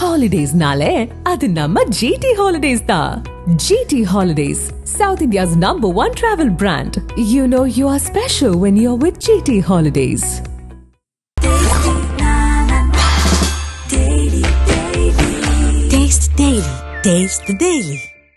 ஹாலிடேஸ்னாலே அது நம்ம ஜிடி ஹாலிடேஸ் தான் GT holidays South India's number one travel brand you know you are special when you are with GT holidays Taste Daily. Taste the Daily.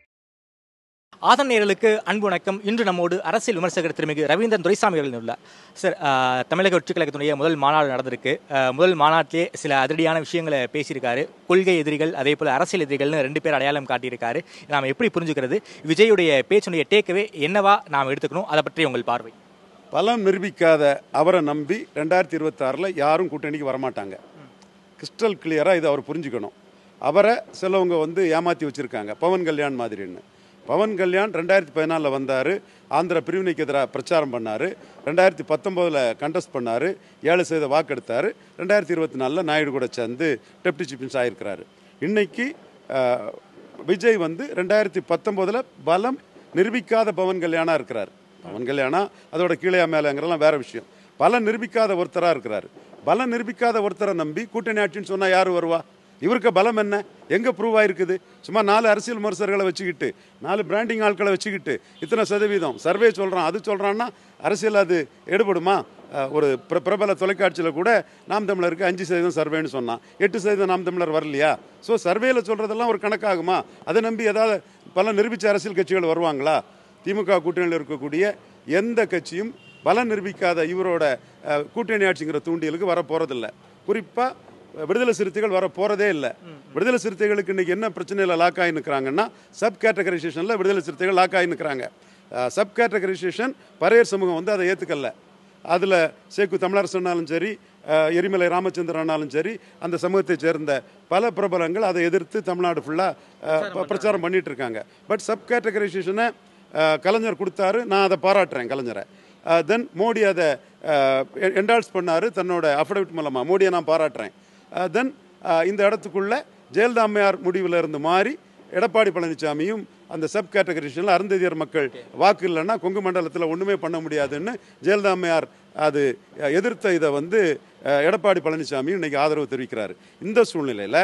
Aadhan நேயர்களுக்கு அன்பு வணக்கம் இன்று நம்மோடு அரசியல் விமர்சகர் திருமிகு ரவீந்திரன் துரைசாமி அவர்கள் உள்ளார் சார் ஆஹ், தமிழக வெற்றிக் கழகத்தினுடைய முதல் மாநாடு நடந்திருக்கு ஆஹ், முதல் மாநாட்டிலே சில அதிரடியான விஷயங்களை பேசியிருக்காரு கொள்கை எதிரிகள் அதே போல் அரசியல் எதிரிகள்னு ரெண்டு பேர் அடையாளம் காட்டியிருக்காரு நாம் எப்படி புரிஞ்சுக்கிறது விஜயுடைய பேச்சுடைய டேக்கவே என்னவா நாம் எடுத்துக்கணும் அதை பற்றி உங்கள் பார்வை பலம் நிரூபிக்காத அவரை நம்பி ரெண்டாயிரத்தி இருபத்தாறில் யாரும் கூட்டணிக்கு வரமாட்டாங்க கிறிஸ்டல் கிளியராக இதை அவர் புரிஞ்சுக்கணும் அவரை சிலவங்க வந்து ஏமாற்றி வச்சுருக்காங்க பவன் கல்யாண் மாதிரின்னு பவன் கல்யாண் ரெண்டாயிரத்தி பதினாலில் வந்தார் ஆந்திர பிரிவினைக்கு எதிராக பிரச்சாரம் பண்ணார் ரெண்டாயிரத்தி பத்தொம்போதில் கண்டஸ்ட் பண்ணார் ஏழு சதவீத வாக்கெடுத்தார் ரெண்டாயிரத்தி இருபத்தி நாலில் நாயுடு கூட சேர்ந்து டெப்டி சீஃப் மினிஸ்டர் ஆயிருக்கிறாரு இன்னைக்கு அஹ், விஜய் வந்து ரெண்டாயிரத்தி பத்தொம்போதில் பலம் நிரூபிக்காத பவன் கல்யாணா இருக்கிறார் பவன் கல்யாணா அதோட கீழே மேலேங்கிறலாம் வேற விஷயம் பலம் நிரூபிக்காத ஒருத்தரா இருக்கிறாரு பலம் நிரூபிக்காத ஒருத்தரை நம்பி கூட்டணி ஆட்சின்னு சொன்னா யாரு வருவா இவருக்கு பலம் என்ன எங்க ப்ரூவ் ஆயிருக்குது சும்மா நாலு அரசியல் விமர்சகர்களை வச்சுக்கிட்டு நாலு பிராண்டிங் ஆட்களை வச்சுக்கிட்டு இத்தனை சதவீதம் சர்வே சொல்றான் அது சொல்றான்னா அரசியல் அது எடுபடுமா அஹ், ஒரு பிர- பிரபல தொலைக்காட்சியில் கூட நாம் தமிழருக்கு அஞ்சு சதவீதம் சர்வேன்னு சொன்னான் எட்டு சதவீதம் நாம் தமிழர் வரலையா ஸோ சர்வேல சொல்றதெல்லாம் ஒரு கணக்காகுமா அதை நம்பி ஏதாவது பல நிரூபிச்ச அரசியல் கட்சிகள் வருவாங்களா திமுக கூட்டணியில் இருக்கக்கூடிய எந்த கட்சியும் பலம் நிரூபிக்காத இவரோட அஹ், கூட்டணி ஆட்சிங்கிற தூண்டியலுக்கு வர போறதில்ல குறிப்பா அஹ், விடுதலை சிறுத்தைகள் வர போறதே இல்லை விடுதலை சிறுத்தைகளுக்கு இன்னைக்கு என்ன பிரச்சனையில் லாக் ஆகி நிற்கிறாங்கன்னா சப் கேட்டகரைசேஷனில் விடுதலை சிறுத்தைகள் லாக் ஆகி நிற்கிறாங்க சப் கேட்டகரைசேஷன் பரையர் சமூகம் வந்து அதை ஏற்றுக்கல அதில் சேக்கு தமிழரசனாலும் சரி அஹ், எரிமலை ராமச்சந்திரனாலும் சரி அந்த சமூகத்தை சேர்ந்த பல பிரபலங்கள் அதை எதிர்த்து தமிழ்நாடு ஃபுல்லாக பிரச்சாரம் பண்ணிட்டு இருக்காங்க பட் சப் கேட்டகரைசேஷனை கலைஞர் கொடுத்தாரு நான் அதை பாராட்டுறேன் கலைஞரை தென் மோடி அதை என்டால்ஸ் பண்ணாரு தன்னோட அஃபிடவிட் மூலமாக மோடியை நான் பாராட்டுறேன் தென் இந்த இடத்துக்குள்ள ஜெயலலிதா அம்மையார் முடிவில் இருந்து மாறி எடப்பாடி பழனிசாமியும் அந்த சப் கேட்டகரிஷனில் அருந்ததியர் மக்கள் வாக்கு இல்லைன்னா கொங்கு மண்டலத்தில் ஒன்றுமே பண்ண முடியாதுன்னு ஜெயலலிதா அம்மையார் அது அஹ், எதிர்த்த இதை வந்து அஹ், எடப்பாடி பழனிசாமி இன்னைக்கு ஆதரவு தெரிவிக்கிறார் இந்த சூழ்நிலையில்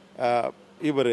இவர்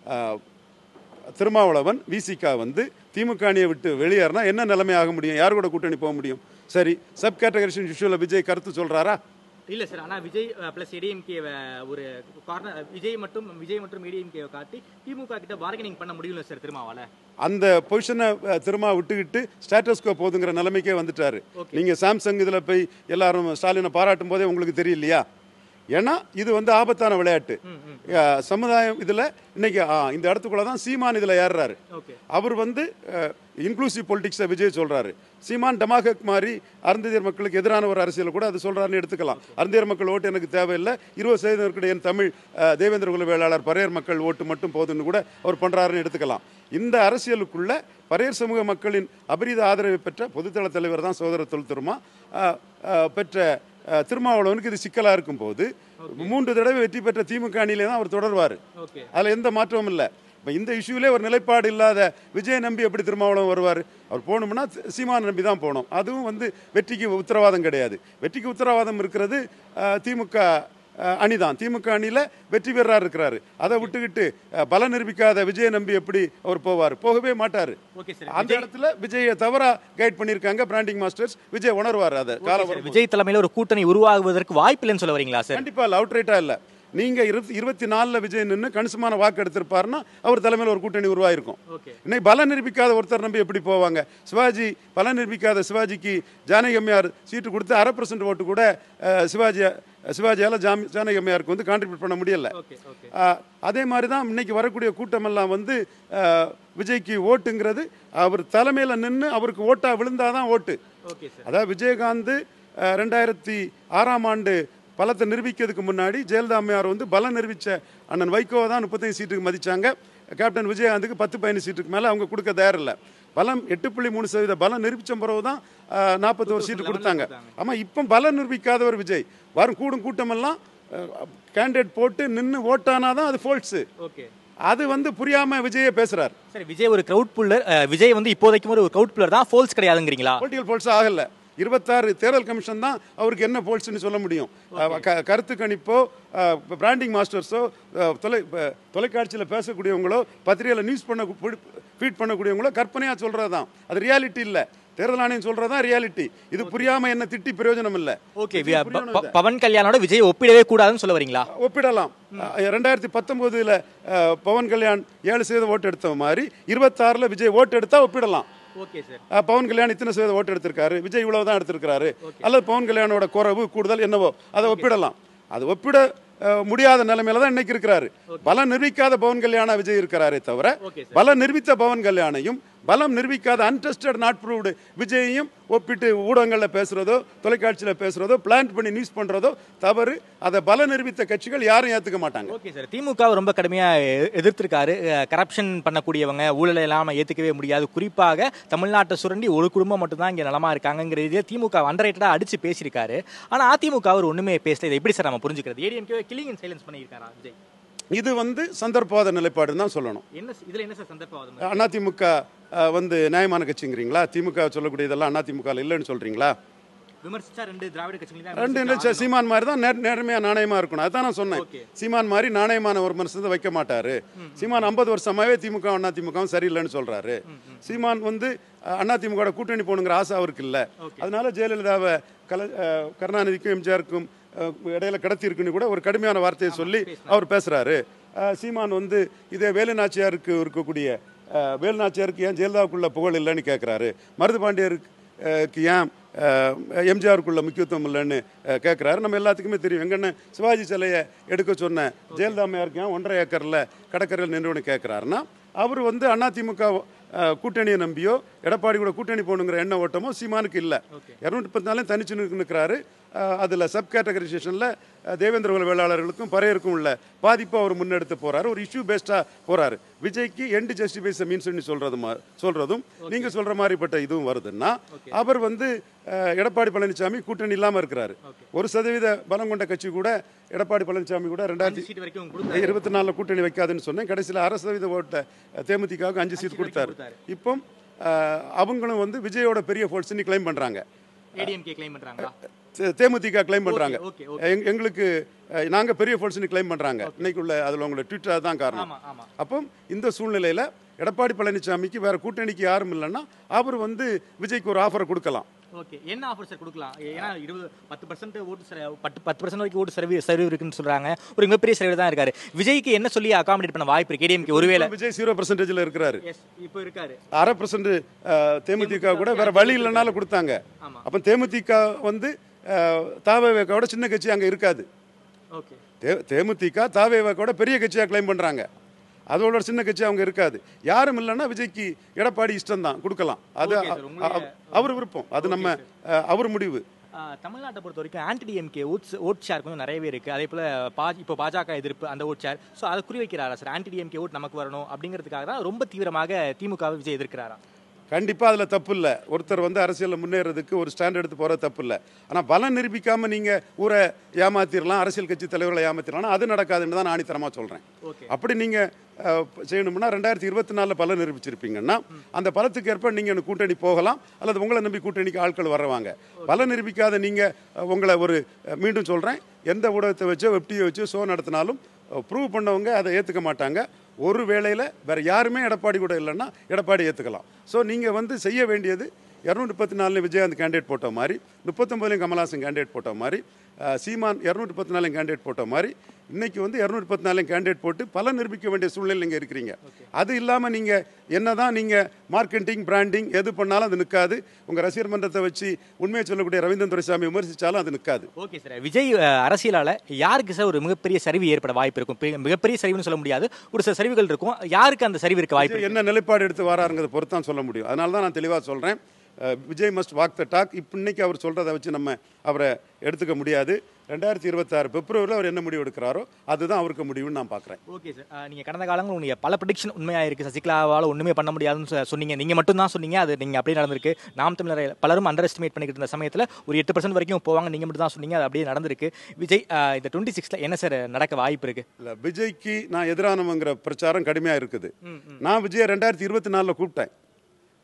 திருமாவளவன் விசிகா வந்து திமுக அணியை விட்டு வெளியேறினா என்ன நிலைமை ஆக முடியும் யார் கூட கூட்டணி போக முடியும் சரி சப் கேட்டகரிஷன் இஷ்யூவில் விஜய் கருத்து சொல்றாரா இல்ல சார் ஆனா விஜய் பிளஸ் ஏடிஎம்கே ஒரு கார்னர் விஜய் மட்டும் விஜய் மற்றும் ஏடிஎம்கே காட்டி திமுக கிட்ட பார்கெனிங் பண்ண முடியல சார் திருமாவால அந்த பொசிஷனை திரும்ப விட்டுக்கிட்டு ஸ்டேட்டஸ்கோ போதுங்கிற நிலைமைக்கே வந்துட்டாரு நீங்க சாம்சங் இதுல போய் எல்லாரும் ஸ்டாலினை பாராட்டும் போதே உங்களுக்கு தெரியலையா ஏன்னா இது வந்து ஆபத்தான விளையாட்டு அஹ், சமுதாயம் இதுல இன்னைக்கு ஆ, இந்த இடத்துக்குள்ள தான் சீமான் இதுல ஏறுறாரு ஓகே அவர் வந்து இன்க்ளூசிவ் பொலிட்டிக்ஸை விஜய் சொல்றாரு சீமான் டமாகக் மாதிரி அருந்ததியர் மக்களுக்கு எதிரான ஒரு அரசியல் கூட அது சொல்றாருன்னு எடுத்துக்கலாம் அருந்ததியர் மக்கள் ஓட்டு எனக்கு தேவையில்லை இருபது சதவீதம் இருக்கிற என் தமிழ் அஹ், தேவேந்திர குல வேளாளர் பரையர் மக்கள் ஓட்டு மட்டும் போதுன்னு கூட அவர் பண்றாருன்னு எடுத்துக்கலாம் இந்த அரசியலுக்குள்ள பரையர் சமூக மக்களின் அபரித ஆதரவை பெற்ற பொதுத்தள தலைவர் தான் சோதர தொல் திருமா அஹ், அஹ், பெற்ற அஹ், திருமாவளவனுக்கு இது சிக்கலா இருக்கும் போது மூன்று தடவை வெற்றி பெற்ற திமுக அணியிலே தான் அவர் தொடர்வார் ஓகே அதுல எந்த மாற்றமும் இல்லை இப்போ இந்த இஷ்யூலே ஒரு நிலைப்பாடு இல்லாத விஜய் நம்பி எப்படி திருமாவளவன் வருவார் அவர் போகணும்னா சீமான் நம்பி தான் போகணும் அதுவும் வந்து வெற்றிக்கு உத்தரவாதம் கிடையாது வெற்றிக்கு உத்தரவாதம் இருக்கிறது அஹ், திமுக அஹ், அணிதான் திமுக அணியில வெற்றி பெறார் இருக்கிறாரு அதை விட்டுக்கிட்டு அஹ், பலம் நிரூபிக்காத விஜய் நம்பி எப்படி அவர் போவார் போகவே மாட்டாரு ஓகே சார் அந்த இடத்துல விஜயை தவறா கைட் பண்ணியிருக்காங்க பிராண்டிங் மாஸ்டர்ஸ் விஜய் உணர்வார் அதை காலம் சார், விஜய் தலைமையில ஒரு கூட்டணி உருவாகுவதற்கு வாய்ப்பு இல்லைன்னு சொல்ல வரீங்களா சார் கண்டிப்பா இல்ல அவுட் ரைட்டா இல்ல நீங்க இருபத்தி இருபத்தி நாலுல விஜய் நின்று கணிசமான வாக்கு எடுத்திருப்பாருன்னா அவர் தலைமையில் ஒரு கூட்டணி உருவாயிருக்கும் ஓகே இன்னைக்கு பலம் நிரூபிக்காத ஒருத்தர் நம்பி எப்படி போவாங்க சிவாஜி பலம் நிரூபிக்காத சிவாஜிக்கு ஜானகி அம்மையார் சீட்டு கொடுத்து அரை பர்சன்ட் ஓட்டு கூட அஹ், சிவாஜி சிவாஜியால ஜாமி ஜானகி அம்மையாருக்கு வந்து கான்ட்ரிபியூட் பண்ண முடியல ஓகே ஓகே ஆஹ், அதே மாதிரி தான் இன்னைக்கு வரக்கூடிய கூட்டமெல்லாம் வந்து ஆஹ், விஜய்க்கு ஓட்டுங்கிறது அவர் தலைமையில் நின்று அவருக்கு ஓட்டா விழுந்தாதான் ஓட்டு ஓகே சார் அதாவது விஜயகாந்த் அஹ், ரெண்டாயிரத்தி ஆறாம் ஆண்டு பலத்தை நிரூபிக்கிறதுக்கு முன்னாடி ஜெயலலிதா அம்மையார் வந்து பலம் நிரூபிச்ச அண்ணன் வைகோவை தான் முப்பத்தஞ்சு சீட்டுக்கு மதிச்சாங்க கேப்டன் விஜயகாந்துக்கு பத்து பதினஞ்சு சீட்டுக்கு மேலே அவங்க கொடுக்க தயாரில்லை பலம் எட்டு புள்ளி மூணு சதவீத பலம் நிரூபிச்ச பிறகு தான் நாற்பத்தோரு சீட்டு கொடுத்தாங்க ஆமாம் இப்போ பலம் நிரூபிக்காதவர் விஜய் வரும் கூடும் கூட்டமெல்லாம் கேண்டிடேட் போட்டு நின்று ஓட்டானா தான் அது ஃபோல்ட்ஸு ஓகே அது வந்து புரியாம விஜயே பேசுறார் சரி விஜய் ஒரு க்ரௌட் புல்லர் விஜய் வந்து இப்போதைக்கும் ஒரு க்ரௌட் புல்லர் தான் ஃபோல்ஸ் கிடையாதுங்கிறீங்களா பொலிட்டிக்கல் ஃபோல்ஸ் ஆகல இருபத்தாறு தேர்தல் கமிஷன் தான் அவருக்கு என்ன போல்ஸ்னு சொல்ல முடியும் அஹ், க- கருத்து கணிப்போ பிராண்டிங் மாஸ்டர்ஸோ அஹ், தொலை ப- தொலைக்காட்சியில் பேசக்கூடியவங்களோ பத்திரிகையில் நியூஸ் பண்ண ஃபீட் பண்ணக்கூடியவங்களோ கற்பனையாக சொல்கிறது தான் அது ரியாலிட்டி இல்லை தேர்தல் ஆணையம் சொல்கிறது தான் ரியாலிட்டி இது புரியாமல் என்ன திட்டி பிரயோஜனம் இல்லை ஓகே இது புரியணும் இதை. பவன் கல்யாணோட விஜய் ஒப்பிடவே கூடாதுன்னு சொல்ல வரீங்களா ஒப்பிடலாம் அஹ், ரெண்டாயிரத்தி பத்தொம்போதில் பவன் கல்யாண் ஏழு சதவீதம் ஓட்டு எடுத்த மாதிரி இருபத்தாறில் விஜய் ஓட்டு எடுத்தா ஒப்பிடலாம் ஓகே சார் அஹ், பவன் கல்யாண் இத்தனை சதவீதம் ஓட்டு எடுத்திருக்காரு விஜய் இவ்வளவு தான் எடுத்திருக்காரு அல்லது பவன் கல்யாணோட குறைவு கூடுதல் என்னவோ அதை ஒப்பிடலாம் அது ஒப்பிட அஹ், முடியாத நிலைமையில தான் இன்னைக்கு இருக்கிறாரு பலம் நிரூபிக்காத பவன் கல்யாண விஜய் இருக்கிறாரே தவிர Okay, பலம் நிரூபித்த பவன் கல்யாணையும் பலம் நிரூபிக்காத அன்டெஸ்டட் நாட் ப்ரூவ்டு விஜயையும் ஒப்பிட்டு ஊடகங்களில் பேசுறதோ தொலைக்காட்சியில் பேசுறதோ பிளான் பண்ணி நியூஸ் பண்றதோ தவறு அதை பல நிரூபித்த கட்சிகள் யாரும் ஏத்துக்க மாட்டாங்க ஓகே சார் திமுக ரொம்ப கடுமையா எ- எதிர்த்திருக்காரு கரப்ஷன் பண்ணக்கூடியவங்க ஊழலை எல்லாம் ஏத்துக்கவே முடியாது குறிப்பாக தமிழ்நாட்டை சுரண்டி ஒரு குடும்பம் மட்டும்தான் இங்க நலமா இருக்காங்கிற ரீதியில் திமுக அண்டரேட்டடா அடிச்சு பேசியிருக்காரு ஆனா அதிமுக அவர் ஒண்ணுமே பேசல இதை எப்படி சார் நம்ம புரிஞ்சுக்கிறது ஏடிஎம்கே கில்லிங் அண்ட் சைலன்ஸ் பண்ணியிருக்காரா விஜய் இது வந்து சந்தர்ப்பவாத நிலைப்பாடுன்னு தான் சொல்லணும் என்ன இதுல என்ன சார் சந்தர்ப்பம் அதிமுக அஹ், வந்து நியாயமான கட்சிங்கிறீங்களா திமுக சொல்லக்கூடிய இதெல்லாம் அதிமுக இல்லைன்னு சொல்றீங்களா விமர்சிச்சா ரெண்டு திராவிட கட்சிகள் ரெண்டு என்ன சீமான் மாதிரி தான் நேர் நேர்மையா நாணயமா இருக்கணும் அதான் நான் சொன்னேன் Okay. சீமான் மாதிரி நாணயமான ஒரு மனுஷன் வைக்க மாட்டாரு சீமான் ஐம்பது வருஷமாவே திமுக அண்ணா திமுகவும் சரியில்லைன்னு சொல்றாரு சீமான் வந்து அண்ணா திமுக கூட்டணி போகணுங்கிற ஆசை அவருக்கு இல்ல அதனால ஜெயலலிதாவை கல அஹ், கருணாநிதிக்கும் எம்ஜிஆருக்கும் அஹ், இடையில கடத்தி இருக்குன்னு கூட ஒரு கடுமையான வார்த்தையை சொல்லி அவர் பேசுறாரு அஹ், சீமான் வந்து இதே வேலுநாச்சியாருக்கு இருக்கக்கூடிய அஹ், வேலுநாச்சியாருக்கு ஏன் ஜெயலலிதாவுக்குள்ள புகழ் இல்லைன்னு கேட்குறாரு மருது பாண்டியருக்கு அஹ் ஏன் அஹ், எம்ஜிஆருக்குள்ள முக்கியத்துவம் இல்லைன்னு அஹ், கேட்குறாரு நம்ம எல்லாத்துக்குமே தெரியும் எங்கன்னு சிவாஜி சிலையை எடுக்க சொன்ன ஜெயலலிதா அம்மையாருக்கு ஏன் ஒன்றரை ஏக்கரில் கடற்கரையில் நின்றுன்னு கேட்குறாருன்னா அவர் வந்து அதிமுக அஹ், கூட்டணியை நம்பியோ எடப்பாடி கூட கூட்டணி போகணுங்கிற எண்ண ஓட்டமோ சீமானுக்கு இல்லை இரநூத்தி பத்து நாளையும் தனிச்சு நிற்கு நிற்கிறாரு அதில் சப் கேட்டகரைசேஷனில் தேவேந்திர குல வேளாளர்களுக்கும் பறையருக்கும் உள்ள பாதிப்பு அவர் முன்னெடுத்து போறாரு ஒரு இஷ்யூ பேஸ்டா போறாரு விஜய்க்கு எண்டு ஜஸ்டிஃபைஸ் மீன்ஸ் சொல்றது மா- சொல்றதும் நீங்க சொல்ற மாதிரிப்பட்ட இதுவும் வருதுன்னா அவர் வந்து அஹ், எடப்பாடி பழனிசாமி கூட்டணி இல்லாம இருக்கிறாரு ஒரு சதவீத பலம் கொண்ட கட்சி கூட எடப்பாடி பழனிசாமி கூட ரெண்டாயிரத்தி சீட் வரைக்கும் கொடுத்தாரு. இருபத்தி நாலுல கூட்டணி வைக்காதுன்னு சொன்னேன் கடைசியில் அரை சதவீத ஓட்டை தேமுதிகவுக்கு அஞ்சு சீட் கொடுத்தாரு இப்போ அஹ், அவங்களும் வந்து விஜயோட பெரிய ஃபோர்ஸ்னு கிளைம் பண்றாங்க ஏடிஎம்கே கிளைம் பண்றாங்களா தே- தேமுதிக கிளைம் பண்றாங்க okay, எங்க- எங்களுக்கு அஹ், நாங்க பெரிய ஃபோர்ஸ்னு கிளைம் பண்றாங்க இன்னைக்கு உள்ள அதுல உங்களோட ட்விட்டர் தான் காரணம் ஆமா ஆமா அப்போ இந்த சூழ்நிலையில எடப்பாடி பழனிசாமிக்கு வேற கூட்டணிக்கு யாரும் இல்லைன்னா அவர் வந்து விஜய்க்கு ஒரு ஆஃபரை கொடுக்கலாம் ஓகே என்ன ஆஃபர் சார் கொடுக்கலாம் ஏன்னா இருபது பத்து பர்சன்ட் ஓட்டு சரி பத்து பத்து பர்சன்ட் வரைக்கும் ஓட்டு சரிவு சரிவு இருக்குன்னு சொல்றாங்க ஒரு மிகப்பெரிய சரிவு தான் இருக்காரு விஜய்க்கு என்ன சொல்லி அகாமடேட் பண்ண வாய்ப்பு இருக்கு ஏடிஎம்கே ஒருவேளை விஜய் ஜீரோ பர்சன்டேஜ்ல இருக்கிறாரு எஸ் இப்போ இருக்காரு அரை பர்சன்ட் தேமுதிக கூட வேற வழி இல்லைனாலும் கொடுத்தாங்க ஆமா. அப்போ தேமுதிக வந்து தாவேவேக்காவோட சின்ன கட்சி அங்க இருக்காது ஓகே தே தேமுதிக தாவேவாக்கோட பெரிய கட்சியாக கிளைம் பண்ணுறாங்க அதோட ஒரு சின்ன கட்சி அவங்க இருக்காது யாரும் இல்லைன்னா விஜய்க்கு எடப்பாடி இஷ்டம் தான் கொடுக்கலாம் அது Okay, sir. உங்களுடைய- அ- அவர் விருப்பம் அது நம்ம அஹ், அவர் முடிவு தமிழ்நாட்டை பொறுத்த வரைக்கும் anti DMK votes vote share கொஞ்சம் நிறையவே இருக்கு அதே போல பா இப்போ பாஜக எதிர்ப்பு அந்த ஓட் ஷேர் ஸோ அதை குறி வைக்கிறாரா சார் ஆன்டி டிஎம்கே ஓட் நமக்கு வரணும் அப்படிங்கிறதுக்காக தான் ரொம்ப தீவிரமாக திமுகவை விஜய் எதிர்க்கிறாரா கண்டிப்பாக அதில் தப்பு இல்லை ஒருத்தர் வந்து அரசியலில் முன்னேறதுக்கு ஒரு ஸ்டாண்ட் எடுத்து போகிறது தப்பு இல்லை ஆனால் பலம் நிரூபிக்காமல் நீங்கள் ஊரை ஏமாத்திரலாம் அரசியல் கட்சி தலைவர்களை ஏமாத்திரலாம் அது நடக்காதுன்னு தான் நான் ஆணித்தரமாக சொல்கிறேன் ஓகே அப்படி நீங்கள் செய்யணும்னா ரெண்டாயிரத்தி இருபத்தி நாலில் பலம் நிரூபிச்சிருப்பீங்கன்னா அந்த பலத்துக்கு ஏற்ப நீங்கள் கூட்டணி போகலாம் அல்லது உங்களை நம்பி கூட்டணிக்கு ஆட்கள் வருவாங்க பலம் நிரூபிக்காத நீங்கள் உங்களை ஒரு அஹ், மீண்டும் சொல்கிறேன் எந்த ஊடகத்தை வச்சோ வெப்டியை வச்சோ ஷோ நடத்தினாலும் ப்ரூவ் பண்ணவங்க அதை ஏற்றுக்க மாட்டாங்க ஒரு வேளையில் வேற யாருமே எடப்பாடி கூட இல்லைன்னா எடப்பாடி ஏற்றுக்கலாம் ஸோ நீங்கள் வந்து செய்ய வேண்டியது இரநூத்தி முப்பத்தி நாலுல விஜயகாந்த் கேண்டிடேட் போட்ட மாதிரி முப்பத்தொம்பதுலையும் கமல்ஹாசன் கேண்டிடேட் போட்ட மாதிரி அஹ், சீமான் இரநூத்தி முப்பத்தி நாலையும் கேண்டிடேட் போட்ட மாதிரி இன்னைக்கு வந்து இரநூத்தி பத்து நாலையும் கேண்டிடேட் போட்டு பல நிரூபிக்க வேண்டிய சூழ்நிலை நீங்கள் இருக்கிறீங்க அது இல்லாமல் நீங்கள் என்னதான் நீங்கள் மார்க்கெட்டிங் பிராண்டிங் எது பண்ணாலும் அது நிற்காது உங்கள் ரசிகர் மன்றத்தை வச்சு உண்மையை சொல்லக்கூடிய ரவீந்திரன் துரைசாமி விமர்சித்தாலும் அது நிற்காது ஓகே சார் விஜய் அஹ், அரசியலால யாருக்கு சார் ஒரு மிகப்பெரிய சரிவு ஏற்பட வாய்ப்பு இருக்கும் பெ- மிகப்பெரிய சரிவுன்னு சொல்ல முடியாது ஒரு சில சரிவுகள் இருக்கும் யாருக்கு அந்த சரிவு இருக்க வாய்ப்பு இருக்கு? என்ன நிலைப்பாடு எடுத்து வராருங்கிறத பொறுத்து தான் சொல்ல முடியும் அதனால தான் நான் தெளிவாக சொல்கிறேன் Vijay must walk the talk இப்போ இன்னைக்கு அவர் சொல்கிறத வச்சு நம்ம அவரை எடுத்துக்க முடியாது ரெண்டாயிரத்தி இருபத்தாறு பிப்ரவரியில் அவர் என்ன முடிவு எடுக்கிறாரோ அதுதான் அவருக்கு முடிவுன்னு நான் பார்க்குறேன் ஓகே சார் அஹ், நீங்க கடந்த காலங்கள் உங்களுடைய பல ப்ரிடிக்ஷன் உண்மையாக இருக்கு சசிகலாவால் ஒண்ணுமே பண்ண முடியாதுன்னு சொ- சொன்னீங்க நீங்க மட்டும் தான் சொன்னீங்க அது நீங்க அப்படியே நடந்திருக்கு நாம் தமிழர் பலரும் அண்டர் எஸ்டிமேட் பண்ணிக்கிட்டு இருந்த சமயத்தில் ஒரு எட்டு பர்சன்ட் வரைக்கும் போவாங்க நீங்க மட்டும் தான் சொன்னீங்க அது அப்படியே நடந்திருக்கு விஜய் அஹ், இந்த டுவெண்ட்டி சிக்ஸ்ல என்ன சார் நடக்க வாய்ப்பு இருக்கு இல்லை விஜய்க்கு நான் எதிரானவங்கிற பிரச்சாரம் கடுமையாக இருக்குது நான் விஜயை ரெண்டாயிரத்தி இருபத்தி நாலில் கூப்பிட்டேன்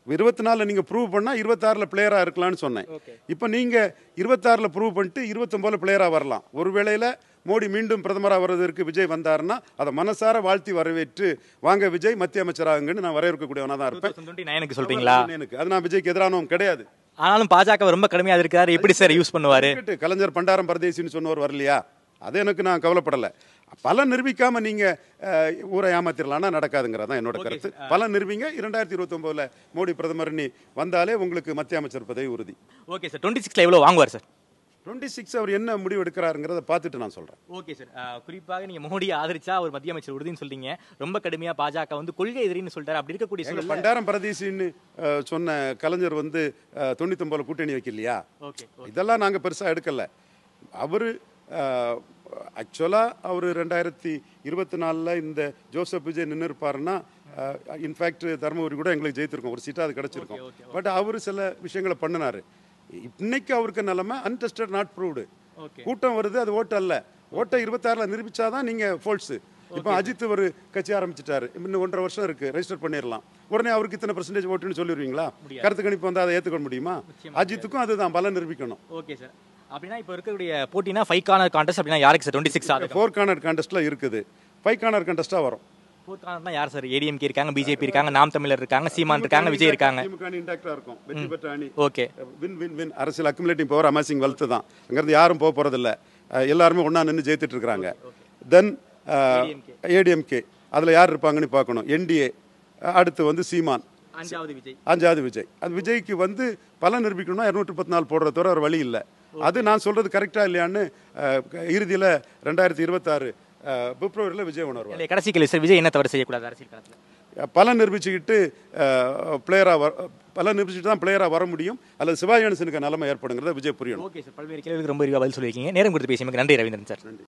இருபத்தி நாலில் நீங்கள் ப்ரூவ் பண்ணால் இருபத்தாறில் பிளேயராக இருக்கலாம்னு சொன்னேன் இப்போ நீங்கள் இருபத்தாறில் ப்ரூவ் பண்ணிட்டு இருபத்தொம்போதில் பிளேயராக வரலாம் ஒரு வேளையில் மோடி மீண்டும் பிரதமராக வர்றதற்கு விஜய் வந்தாருன்னா அதை மனசார வாழ்த்தி வரவேற்று வாங்க விஜய் மத்திய அமைச்சராகுங்கன்னு நான் வரவேற்கக்கூடியவனாக தான் இருப்பேன் டுவெண்ட்டி நைனுக்கு சொல்றீங்களா எனக்கு அது நான் விஜய்க்கு எதிரானவன் கிடையாது ஆனாலும் பாஜக ரொம்ப கடுமையா இருக்கிறாரு எப்படி சார் யூஸ் பண்ணுவாரு இருக்கட்டும், கலைஞர் பண்டாரம் பரதேசின்னு சொன்னவர் வரலையா அது எனக்கு நான் கவலைப்படலை பல நிரூபிக்காம நீங்க அஹ், ஊரை ஏமாத்திரலாம்னா நடக்காதுங்கிறதான் என்னோட கருத்து பல நிரூபிங்க இரண்டாயிரத்தி இருபத்தி மோடி பிரதமர் நீ வந்தாலே உங்களுக்கு மத்திய அமைச்சர் பதவி உறுதி ஓகே சார் டுவெண்ட்டி சிக்ஸ்ல எவ்வளவு வாங்குவார் சார் டுவெண்ட்டி சிக்ஸ் அவர் என்ன முடிவு எடுக்கிறாருங்கிறத பார்த்துட்டு நான் சொல்றேன் ஓகே சார் குறிப்பாக நீங்க மோடியை ஆதரிச்சா அவர் மத்திய அமைச்சர் உறுதின்னு சொல்றீங்க ரொம்ப கடுமையா பாஜக வந்து கொள்கை எதிரின்னு சொல்லிட்டாரு அப்படி இருக்கக்கூடிய எங்க சூழல்ல பண்டாரம் பரதேசின்னு அஹ், சொன்ன கலைஞர் வந்து தொண்ணூத்தொம்பதுல கூட்டணி வைக்கலையா ஓகே இதெல்லாம் நாங்கள் பெருசாக எடுக்கல அவர் ஆக்சுவலாக அவர் ரெண்டாயிரத்தி இருபத்தி நாலில் இந்த ஜோசப் விஜய் நின்று இருப்பாருன்னா இன்ஃபேக்ட் தருமபுரி கூட எங்களுக்கு ஜெயித்திருக்கோம் ஒரு சீட்டாக அது கிடச்சிருக்கும் பட் அவர் சில விஷயங்களை பண்ணினார் இன்னைக்கு அவருக்கு நிலைமை அன்டெஸ்டட் நாட் ப்ரூவ்டு ஓகே கூட்டம் வருது அது ஓட்டு அல்ல ஓட்டை இருபத்தாறில் நிரூபிச்சாதான் நீங்கள் ஃபோல்ஸு இப்போ அஜித் ஒரு கட்சி ஆரம்பிச்சிட்டாரு இன்னும் ஒன்றரை வருஷம் இருக்கு ரெஜிஸ்டர் பண்ணிடலாம் உடனே அவருக்கு இத்தனை பர்சன்டேஜ் ஓட்டுன்னு சொல்லிடுவீங்களா கருத்து கணிப்பு வந்து அதை ஏற்றுக்க முடியுமா அஜித்துக்கும் அதுதான் பலம் நிரூபிக்கணும் ஓகே சார் அப்படின்னா இப்போ இருக்கக்கூடிய போட்டினா ஃபைவ் கார்னர் கான்டெஸ்ட் அப்படின்னா யாருக்கு சார் டுவெண்ட்டி சிக்ஸ் ஆகுது ஃபோர் கார்னர் கான்டெஸ்ட்ல இருக்குது ஃபைவ் கார்னர் கான்டெஸ்ட்டாக வரும் ஃபோர்த் கார்னர்னா யார் சார் ஏடிஎம்கே இருக்காங்க பிஜேபி இருக்காங்க நாம் தமிழர் இருக்காங்க சீமான் இருக்காங்க விஜய் இருக்காங்க திமுக அணி இன்டாக்டா இருக்கும் வெற்றி பெற்ற அணி ஓகே வின் வின் வின் அரசியல் அக்குமுலேட்டிங் பவர் அமேசிங் வெல்த் தான் அங்கிருந்து யாரும் போக போறதில்ல அஹ் எல்லாருமே ஒண்ணா நின்று ஜெயித்துட்டு இருக்காங்க தென் ஏடிஎம்கே அதுல யார் இருப்பாங்கன்னு பார்க்கணும் என்டிஏ அடுத்து வந்து சீமான் அஞ்சாவது விஜய் அஞ்சாவது விஜய் அது விஜய்க்கு வந்து பலன் நிரூபிக்கணும்னா இரநூற்றி பத்து நாள் போடுற தவிர ஒரு வழி இல்லை அது நான் சொல்றது கரெக்டா இல்லையான்னு அஹ், இறுதியில ரெண்டாயிரத்தி இருபத்தாறு பிப்ரவரியில் விஜய் உணர்வார் இல்லை கடைசி கேள்வி சார் விஜய் என்ன தவறு செய்யக்கூடாது அரசியல் களத்தில் பலன் நிரூபிச்சுக்கிட்டு பிளேயராக வர பலன் நிரூபிச்சுட்டு தான் பிளேயராக வர முடியும் அல்லது சிவாஜி கணேசனுக்கு நிலைமை ஏற்படுங்கிறத விஜய் புரியணும் ஓகே சார் பல்வேறு கேள்விகளுக்கு ரொம்ப விரிவாக பதில் சொல்லியிருக்கீங்க நேரம் கொடுத்து பேசியமைக்கு நன்றி ரவீந்திரன் சார் நன்றி